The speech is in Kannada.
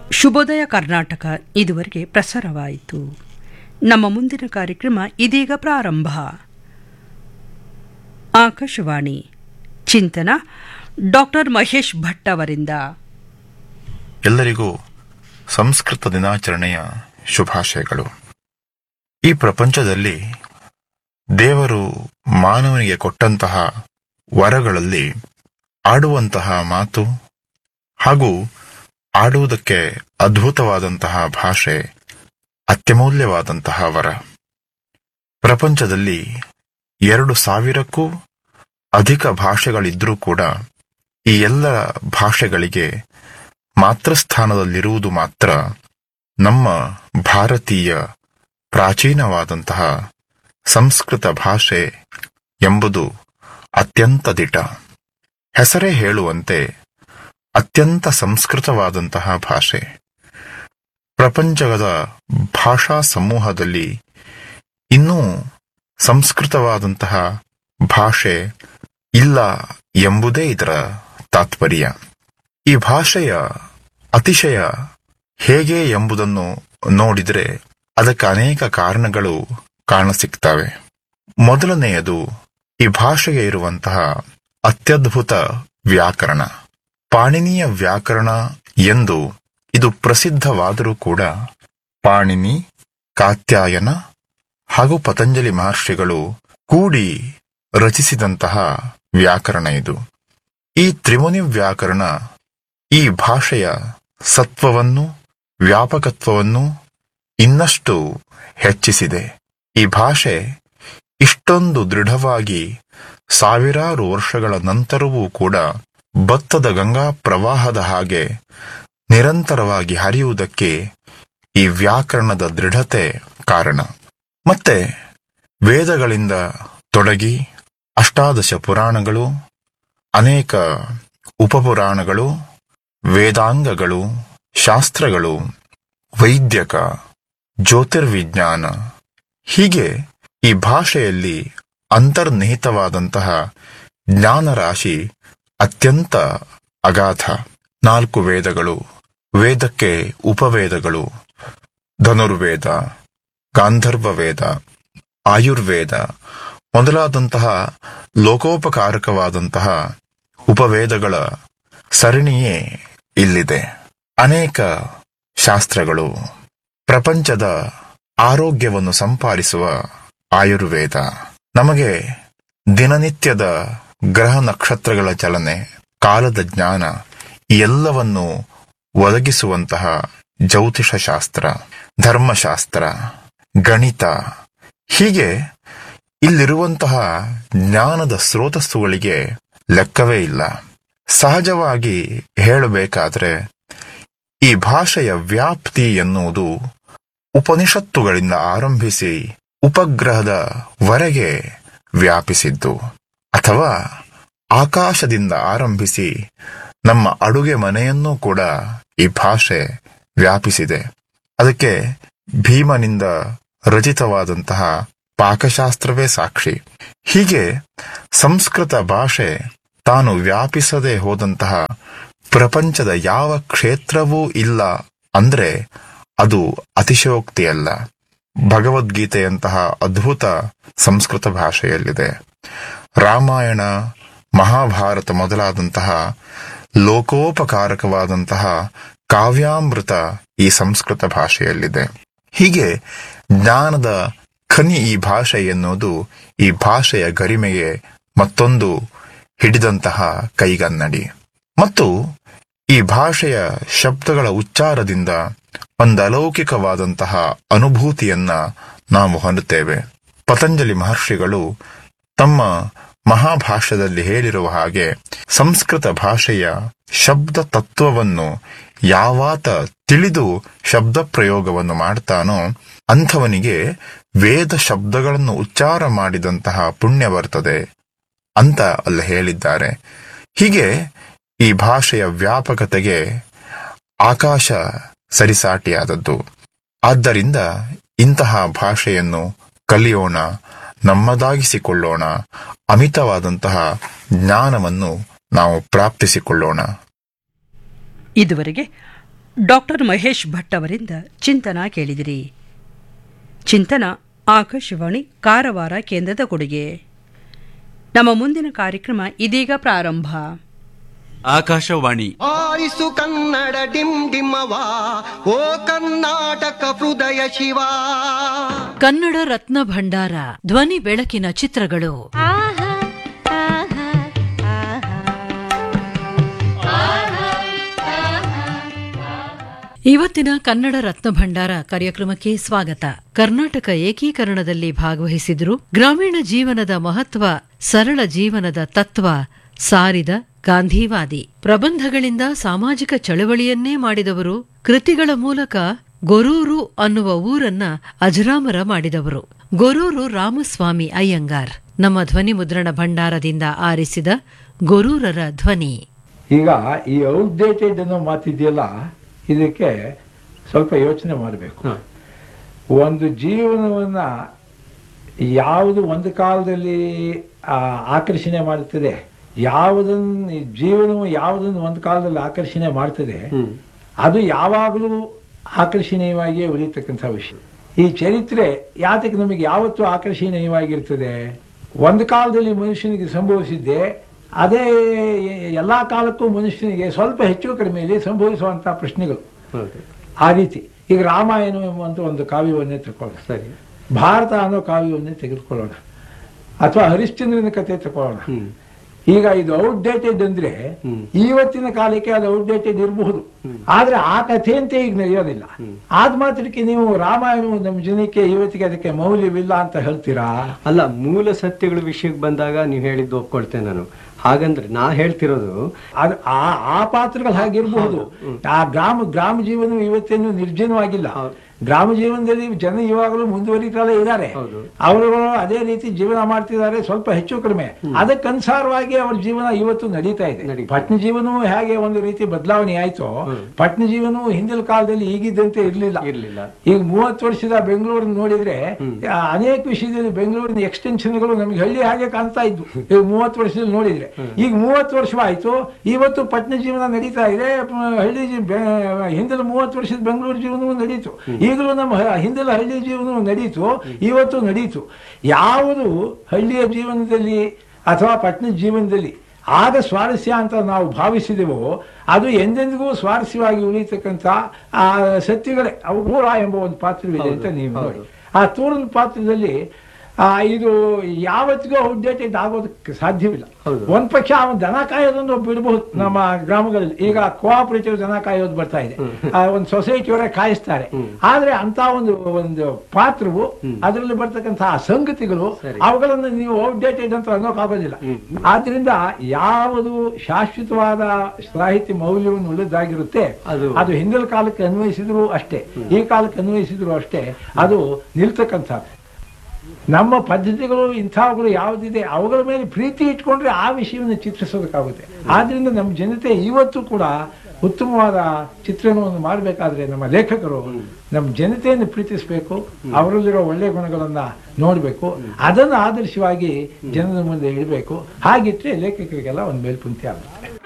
ಶುಭೋದಯ ಕರ್ನಾಟಕ ಇದುವರೆಗೆ ಪ್ರಸಾರವಾಯಿತು ನಮ್ಮ ಮುಂದಿನ ಕಾರ್ಯಕ್ರಮ ಇದೀಗ ಪ್ರಾರಂಭ ಆಕಾಶವಾಣಿ ಚಿಂತನ ಡಾಕ್ಟರ್ ಮಹೇಶ್ ಭಟ್ ಅವರಿಂದ ಎಲ್ಲರಿಗೂ ಸಂಸ್ಕೃತ ದಿನಾಚರಣೆಯ ಶುಭಾಶಯಗಳು ಈ ಪ್ರಪಂಚದಲ್ಲಿ ದೇವರು ಮಾನವನಿಗೆ ಕೊಟ್ಟಂತಹ ವರಗಳಲ್ಲಿ ಆಡುವಂತಹ ಮಾತು ಹಾಗೂ ಆಡುವುದಕ್ಕೆ ಅದ್ಭುತವಾದಂತಹ ಭಾಷೆ ಅತ್ಯಮೂಲ್ಯವಾದಂತಹ ವರ ಪ್ರಪಂಚದಲ್ಲಿ ಎರಡು ಸಾವಿರಕ್ಕೂ ಅಧಿಕ ಭಾಷೆಗಳಿದ್ರೂ ಕೂಡ ಈ ಎಲ್ಲ ಭಾಷೆಗಳಿಗೆ ಮಾತೃಸ್ಥಾನದಲ್ಲಿರುವುದು ಮಾತ್ರ ನಮ್ಮ ಭಾರತೀಯ ಪ್ರಾಚೀನವಾದಂತಹ ಸಂಸ್ಕೃತ ಭಾಷೆ ಎಂಬುದು ಅತ್ಯಂತ ದಿಟ ಹೆಸರೇ ಹೇಳುವಂತೆ ಅತ್ಯಂತ ಸಂಸ್ಕೃತವಾದಂತಹ ಭಾಷೆ ಪ್ರಪಂಚದ ಭಾಷಾ ಸಮೂಹದಲ್ಲಿ ಇನ್ನೂ ಸಂಸ್ಕೃತವಾದಂತಹ ಭಾಷೆ ಇಲ್ಲ ಎಂಬುದೇ ಇದರ ತಾತ್ಪರ್ಯ ಈ ಭಾಷೆಯ ಅತಿಶಯ ಹೇಗೆ ಎಂಬುದನ್ನು ನೋಡಿದರೆ ಅದಕ್ಕೆ ಅನೇಕ ಕಾರಣಗಳು ಕಾಣಸಿಗ್ತವೆ ಮೊದಲನೆಯದು ಈ ಭಾಷೆಗೆ ಇರುವಂತಹ ಅತ್ಯದ್ಭುತ ವ್ಯಾಕರಣ ಪಾಣಿನಿಯ ವ್ಯಾಕರಣ ಎಂದು ಇದು ಪ್ರಸಿದ್ಧವಾದರೂ ಕೂಡ ಪಾಣಿನಿ ಕಾತ್ಯಾಯನ ಹಾಗೂ ಪತಂಜಲಿ ಮಹರ್ಷಿಗಳು ಕೂಡಿ ರಚಿಸಿದಂತಹ ವ್ಯಾಕರಣ ಇದು ಈ ತ್ರಿಮುನಿ ವ್ಯಾಕರಣ ಈ ಭಾಷೆಯ ಸತ್ವವನ್ನು ವ್ಯಾಪಕತ್ವವನ್ನು ಇನ್ನಷ್ಟು ಹೆಚ್ಚಿಸಿದೆ ಈ ಭಾಷೆ ಇಷ್ಟೊಂದು ದೃಢವಾಗಿ ಸಾವಿರಾರು ವರ್ಷಗಳ ನಂತರವೂ ಕೂಡ ಭತ್ತದ ಗಂಗಾ ಪ್ರವಾಹದ ಹಾಗೆ ನಿರಂತರವಾಗಿ ಹರಿಯುವುದಕ್ಕೆ ಈ ವ್ಯಾಕರಣದ ದೃಢತೆ ಕಾರಣ ಮತ್ತೆ ವೇದಗಳಿಂದ ತೊಡಗಿ ಅಷ್ಟಾದಶ ಪುರಾಣಗಳು ಅನೇಕ ಉಪಪುರಾಣಗಳು ವೇದಾಂಗಗಳು ಶಾಸ್ತ್ರಗಳು ವೈದ್ಯಕ ಜ್ಯೋತಿರ್ವಿಜ್ಞಾನ ಹೀಗೆ ಈ ಭಾಷೆಯಲ್ಲಿ ಅಂತರ್ನಿಹಿತವಾದಂತಹ ಜ್ಞಾನರಾಶಿ ಅತ್ಯಂತ ಅಗಾಧ ನಾಲ್ಕು ವೇದಗಳು ವೇದಕ್ಕೆ ಉಪವೇದಗಳು ಧನುರ್ವೇದ ಗಾಂಧರ್ವ ವೇದ ಆಯುರ್ವೇದ ಮೊದಲಾದಂತಹ ಲೋಕೋಪಕಾರಕವಾದಂತಹ ಉಪವೇದಗಳ ಸರಣಿಯೇ ಇಲ್ಲಿದೆ ಅನೇಕ ಶಾಸ್ತ್ರಗಳು ಪ್ರಪಂಚದ ಆರೋಗ್ಯವನ್ನು ಸಂಪಾದಿಸುವ ಆಯುರ್ವೇದ ನಮಗೆ ದಿನನಿತ್ಯದ ಗ್ರಹ ನಕ್ಷತ್ರಗಳ ಚಲನೆ ಕಾಲದ ಜ್ಞಾನ ಈ ಎಲ್ಲವನ್ನು ಒದಗಿಸುವಂತಹ ಜ್ಯೋತಿಷ ಶಾಸ್ತ್ರ ಧರ್ಮಶಾಸ್ತ್ರ ಗಣಿತ ಹೀಗೆ ಇಲ್ಲಿರುವಂತಹ ಜ್ಞಾನದ ಸ್ರೋತಸ್ಸುಗಳಿಗೆ ಲೆಕ್ಕವೇ ಇಲ್ಲ ಸಹಜವಾಗಿ ಹೇಳಬೇಕಾದ್ರೆ ಈ ಭಾಷೆಯ ವ್ಯಾಪ್ತಿ ಎನ್ನುವುದು ಉಪನಿಷತ್ತುಗಳಿಂದ ಆರಂಭಿಸಿ ಉಪಗ್ರಹದ ವರೆಗೆ ವ್ಯಾಪಿಸಿದ್ದು ಅಥವಾ ಆಕಾಶದಿಂದ ಆರಂಭಿಸಿ ನಮ್ಮ ಅಡುಗೆ ಮನೆಯನ್ನೂ ಕೂಡ ಈ ಭಾಷೆ ವ್ಯಾಪಿಸಿದೆ ಅದಕ್ಕೆ ಭೀಮನಿಂದ ರಚಿತವಾದಂತಹ ಪಾಕಶಾಸ್ತ್ರವೇ ಸಾಕ್ಷಿ ಹೀಗೆ ಸಂಸ್ಕೃತ ಭಾಷೆ ತಾನು ವ್ಯಾಪಿಸದೆ ಹೋದಂತಹ ಪ್ರಪಂಚದ ಯಾವ ಕ್ಷೇತ್ರವೂ ಇಲ್ಲ ಅಂದ್ರೆ ಅದು ಅತಿಶಯೋಕ್ತಿಯಲ್ಲ ಭಗವದ್ಗೀತೆಯಂತಹ ಅದ್ಭುತ ಸಂಸ್ಕೃತ ಭಾಷೆಯಲ್ಲಿದೆ ರಾಮಾಯಣ ಮಹಾಭಾರತ ಮೊದಲಾದಂತಹ ಲೋಕೋಪಕಾರಕವಾದಂತಹ ಕಾವ್ಯಾಮೃತ ಈ ಸಂಸ್ಕೃತ ಭಾಷೆಯಲ್ಲಿದೆ ಹೀಗೆ ಜ್ಞಾನದ ಖನಿ ಈ ಭಾಷೆ ಎನ್ನುವುದು ಈ ಭಾಷೆಯ ಗರಿಮೆಗೆ ಮತ್ತೊಂದು ಹಿಡಿದಂತಹ ಕೈಗನ್ನಡಿ ಮತ್ತು ಈ ಭಾಷೆಯ ಶಬ್ದಗಳ ಉಚ್ಚಾರದಿಂದ ಒಂದು ಅಲೌಕಿಕವಾದಂತಹ ಅನುಭೂತಿಯನ್ನ ನಾವು ಹೊಂದುತ್ತೇವೆ ಪತಂಜಲಿ ಮಹರ್ಷಿಗಳು ತಮ್ಮ ಮಹಾಭಾಷ್ಯದಲ್ಲಿ ಹೇಳಿರುವ ಹಾಗೆ ಸಂಸ್ಕೃತ ಭಾಷೆಯ ಶಬ್ದ ತತ್ವವನ್ನು ಯಾವಾತ ತಿಳಿದು ಶಬ್ದ ಪ್ರಯೋಗವನ್ನು ಮಾಡ್ತಾನೋ ಅಂಥವನಿಗೆ ವೇದ ಶಬ್ದಗಳನ್ನು ಉಚ್ಚಾರ ಮಾಡಿದಂತಹ ಪುಣ್ಯ ಬರ್ತದೆ ಅಂತ ಅಲ್ಲಿ ಹೇಳಿದ್ದಾರೆ ಹೀಗೆ ಈ ಭಾಷೆಯ ವ್ಯಾಪಕತೆಗೆ ಆಕಾಶ ಸರಿಸಾಟಿಯಾದದ್ದು ಆದ್ದರಿಂದ ಇಂತಹ ಭಾಷೆಯನ್ನು ಕಲಿಯೋಣ ನಮ್ಮದಾಗಿಸಿಕೊಳ್ಳೋಣ ಅಮಿತವಾದಂತಹ ಜ್ಞಾನವನ್ನು ನಾವು ಪ್ರಾಪ್ತಿಸಿಕೊಳ್ಳೋಣ ಇದುವರೆಗೆ ಡಾಕ್ಟರ್ ಮಹೇಶ್ ಭಟ್ ಅವರಿಂದ ಚಿಂತನ ಕೇಳಿದಿರಿ ಚಿಂತನ ಆಕಾಶವಾಣಿ ಕಾರವಾರ ಕೇಂದ್ರದ ಕೊಡುಗೆ ನಮ್ಮ ಮುಂದಿನ ಕಾರ್ಯಕ್ರಮ ಇದೀಗ ಪ್ರಾರಂಭ ಆಕಾಶವಾಣಿ ಆರಿಸು ಕನ್ನಡ ಡಿಮ್ ಡಿಮ್ಮವ ಓ ಕರ್ನಾಟಕ ಹೃದಯ ಶಿವ ಕನ್ನಡ ರತ್ನ ಭಂಡಾರ ಧ್ವನಿ ಬೆಳಕಿನ ಚಿತ್ರಗಳು ಆಹಾ ಆಹಾ ಇವತ್ತಿನ ಕನ್ನಡ ರತ್ನ ಭಂಡಾರ ಕಾರ್ಯಕ್ರಮಕ್ಕೆ ಸ್ವಾಗತ ಕರ್ನಾಟಕ ಏಕೀಕರಣದಲ್ಲಿ ಭಾಗವಹಿಸಿದ್ರು ಗ್ರಾಮೀಣ ಜೀವನದ ಮಹತ್ವ ಸರಳ ಜೀವನದ ತತ್ವ ಸಾರಿದ ಗಾಂಧಿವಾದಿ ಪ್ರಬಂಧಗಳಿಂದ ಸಾಮಾಜಿಕ ಚಳವಳಿಯನ್ನೇ ಮಾಡಿದವರು ಕೃತಿಗಳ ಮೂಲಕ ಗೊರೂರು ಅನ್ನುವ ಊರನ್ನ ಅಜರಾಮರ ಮಾಡಿದವರು ಗೊರೂರು ರಾಮಸ್ವಾಮಿ ಅಯ್ಯಂಗಾರ್ ನಮ್ಮ ಧ್ವನಿ ಮುದ್ರಣ ಭಂಡಾರದಿಂದ ಆರಿಸಿದ ಗೊರೂರರ ಧ್ವನಿ ಈಗ ಈ ಔಟ್ಡೇಟೆಡ್ ಅನ್ನೋ ಮಾತಿದೆಯಲ್ಲ ಇದಕ್ಕೆ ಸ್ವಲ್ಪ ಯೋಚನೆ ಮಾಡಬೇಕು ಒಂದು ಜೀವನವನ್ನ ಯಾವುದು ಒಂದು ಕಾಲದಲ್ಲಿ ಆ, ಆಕರ್ಷಣೆ ಮಾಡುತ್ತದೆ ಯಾವುದನ್ನು ಈ ಜೀವನವು ಯಾವುದನ್ನು ಒಂದು ಕಾಲದಲ್ಲಿ ಆಕರ್ಷಣೆ ಮಾಡ್ತದೆ ಅದು ಯಾವಾಗಲೂ ಆಕರ್ಷಣೀಯವಾಗಿಯೇ ಉಳಿತಕ್ಕಂಥ ವಿಷಯ ಈ ಚರಿತ್ರೆ ಯಾತಕ್ಕೆ ನಮಗೆ ಯಾವತ್ತೂ ಆಕರ್ಷಣೀಯವಾಗಿರ್ತದೆ ಒಂದು ಕಾಲದಲ್ಲಿ ಮನುಷ್ಯನಿಗೆ ಸಂಭವಿಸಿದ್ದೆ ಅದೇ ಎಲ್ಲ ಕಾಲಕ್ಕೂ ಮನುಷ್ಯನಿಗೆ ಸ್ವಲ್ಪ ಹೆಚ್ಚು ಕಡಿಮೆಯಲ್ಲಿ ಸಂಭವಿಸುವಂತಹ ಪ್ರಶ್ನೆಗಳು ಆ ರೀತಿ ಈಗ ರಾಮಾಯಣ ಎಂಬುವಂಥ ಒಂದು ಕಾವ್ಯವನ್ನೇ ತಗೊಳ್ಳೋಣ ಸರಿ ಭಾರತ ಅನ್ನೋ ಕಾವ್ಯವನ್ನೇ ತೆಗೆದುಕೊಳ್ಳೋಣ ಅಥವಾ ಹರಿಶ್ಚಂದ್ರನ ಕಥೆ ತಗೊಳ್ಳೋಣ ಈಗ ಇದು ಔಟ್ಡೇಟೆಡ್ ಅಂದ್ರೆ ಇವತ್ತಿನ ಕಾಲಕ್ಕೆ ಅದು ಔಟ್ಡೇಟೆಡ್ ಇರಬಹುದು ಆದ್ರೆ ಆ ಕಥೆ ಅಂತ ಈಗ ನಡೆಯೋದಿಲ್ಲ ಆದ ಮಾತ್ರಕ್ಕೆ ನೀವು ರಾಮಾಯಣವು ನಮ್ಮ ಜನಕ್ಕೆ ಇವತ್ತಿಗೆ ಅದಕ್ಕೆ ಮೌಲ್ಯವಿಲ್ಲ ಅಂತ ಹೇಳ್ತೀರಾ ಅಲ್ಲ ಮೂಲ ಸತ್ಯಗಳ ವಿಷಯಕ್ಕೆ ಬಂದಾಗ ನೀವು ಹೇಳಿದ್ದು ಒಪ್ಕೊಳ್ತೇನೆ ನಾನು ಹಾಗಂದ್ರೆ ನಾ ಹೇಳ್ತಿರೋದು ಅದು ಆ ಆ ಪಾತ್ರಗಳು ಹಾಗಿರಬಹುದು ಆ ಗ್ರಾಮ ಗ್ರಾಮ ಜೀವನ ಇವತ್ತೇನು ನಿರ್ಜನವಾಗಿಲ್ಲ ಗ್ರಾಮ ಜೀವನದಲ್ಲಿ ಜನ ಇವಾಗಲೂ ಮುಂದುವರಿತಲೇ ಇದ್ದಾರೆ ಹೌದು. ಅವರುಗಳು ಅದೇ ರೀತಿ ಜೀವನ ಮಾಡ್ತಿದ್ದಾರೆ ಸ್ವಲ್ಪ ಹೆಚ್ಚು ಕಡಿಮೆ ಅದಕ್ಕನುಸಾರವಾಗಿ ಅವ್ರ ಜೀವನ ಇವತ್ತು ನಡೀತಾ ಇದೆ ನಡೀತಾ ಇದೆ. ಪಟ್ಟಣ ಜೀವನವು ಹೇಗೆ ಒಂದು ರೀತಿ ಬದಲಾವಣೆ ಆಯ್ತು ಪಟ್ಟಣ ಜೀವನವು ಹಿಂದಿನ ಕಾಲದಲ್ಲಿ ಈಗಿದ್ದಂತೆ ಇರ್ಲಿಲ್ಲ ಇರ್ಲಿಲ್ಲ. ಈಗ ಮೂವತ್ತು ವರ್ಷದ ಬೆಂಗಳೂರನ್ನ ನೋಡಿದ್ರೆ ಆ, ಅನೇಕ ವಿಷಯದಲ್ಲಿ ಬೆಂಗಳೂರಿನ ಎಕ್ಸ್ಟೆನ್ಷನ್ಗಳು ನಮಗೆ ಹಳ್ಳಿ ಹಾಗೆ ಕಾಣ್ತಾ ಇದ್ವು ಈಗ ಮೂವತ್ತು ವರ್ಷದಲ್ಲಿ ನೋಡಿದ್ರೆ ಈಗ ಮೂವತ್ತು ವರ್ಷವಾಯ್ತು ಇವತ್ತು ಪಟ್ಟಣ ಜೀವನ ನಡೀತಾ ಇದೆ ಪ- ಹಳ್ಳಿ ಜೀ- ಬೆ- ಹಿಂದಿನ ಮೂವತ್ತು ವರ್ಷದ ಬೆಂಗಳೂರು ಜೀವನವೂ ನಡೀತು ಈಗಲೂ ನಮ್ಮ ಹ- ಹಿಂದಿನ ಹಳ್ಳಿ ಜೀವನವೂ ನಡೀತು ಇವತ್ತು ನಡೀತು ಯಾವುದು ಹಳ್ಳಿಯ ಜೀವನದಲ್ಲಿ ಅಥವಾ ಪಟ್ಟಣದ ಜೀವನದಲ್ಲಿ ಆಗ ಸ್ವಾರಸ್ಯ ಅಂತ ನಾವು ಭಾವಿಸಿದೆವೋ ಅದು ಎಂದೆಂದಿಗೂ ಸ್ವಾರಸ್ಯವಾಗಿ ಉಳಿತಕ್ಕಂಥ ಆ ಸತ್ಯಗಳೇ ಅವು ಊರ ಎಂಬ ಒಂದು ಪಾತ್ರವಿದೆ ಅಂತ ನೀವು ನೋಡಿ ಆ ತೂರನ ಪಾತ್ರದಲ್ಲಿ ಆ, ಇದು ಯಾವತ್ತಿಗೂ ಔಟ್ಡೇಟೆಡ್ ಆಗೋದಕ್ಕೆ ಸಾಧ್ಯವಿಲ್ಲ ಒಂದ್ ಪಕ್ಷ ಅವನು ದನ ಕಾಯೋದನ್ನು ಬಿಡಬಹುದು ನಮ್ಮ ಗ್ರಾಮಗಳಲ್ಲಿ ಈಗ ಕೋಆಪರೇಟಿವ್ ದನ ಕಾಯೋದು ಬರ್ತಾ ಇದೆ ಆ, ಒಂದು ಸೊಸೈಟಿಯವರೇ ಕಾಯಿಸ್ತಾರೆ ಆದ್ರೆ ಅಂತ ಒಂದು ಒಂದು ಪಾತ್ರವು ಅದರಲ್ಲಿ ಬರ್ತಕ್ಕಂತಹ ಸಂಗತಿಗಳು ಅವುಗಳನ್ನು ನೀವು ಔಟ್ಡೇಟೆಡ್ ಅಂತ ಅನ್ನೋಕ್ಕಾಗೋದಿಲ್ಲ ಆದ್ರಿಂದ ಯಾವುದು ಶಾಶ್ವತವಾದ ಸಾಹಿತ್ಯ ಮೌಲ್ಯವನ್ನು ಉಳಿದಾಗಿರುತ್ತೆ ಅದು- ಅದು ಹಿಂದಿನ ಕಾಲಕ್ಕೆ ಅನ್ವಯಿಸಿದ್ರು ಅಷ್ಟೇ ಈ ಕಾಲಕ್ಕೆ ಅನ್ವಯಿಸಿದ್ರು ಅಷ್ಟೇ ಅದು ನಿಲ್ತಕ್ಕಂಥದ್ದು ನಮ್ಮ ಪದ್ಧತಿಗಳು ಇಂಥವುಗಳು ಯಾವುದಿದೆ ಅವುಗಳ ಮೇಲೆ ಪ್ರೀತಿ ಇಟ್ಕೊಂಡ್ರೆ ಆ ವಿಷಯವನ್ನು ಚಿತ್ರಿಸೋದಕ್ಕಾಗುತ್ತೆ ಆದ್ರಿಂದ ನಮ್ಮ ಜನತೆ ಇವತ್ತು ಕೂಡ ಉತ್ತಮವಾದ ಚಿತ್ರಣವನ್ನು ಮಾಡಬೇಕಾದ್ರೆ ನಮ್ಮ ಲೇಖಕರು ನಮ್ಮ ಜನತೆಯನ್ನು ಪ್ರೀತಿಸಬೇಕು ಅವರಲ್ಲಿರೋ ಒಳ್ಳೆಯ ಗುಣಗಳನ್ನ ನೋಡಬೇಕು ಅದನ್ನು ಆದರ್ಶವಾಗಿ ಜನರ ಮುಂದೆ ಇಡಬೇಕು ಹಾಗಿಟ್ರೆ ಲೇಖಕರಿಗೆಲ್ಲ ಒಂದು ಮೇಲ್ಪಂಕ್ತಿ ಆಗುತ್ತೆ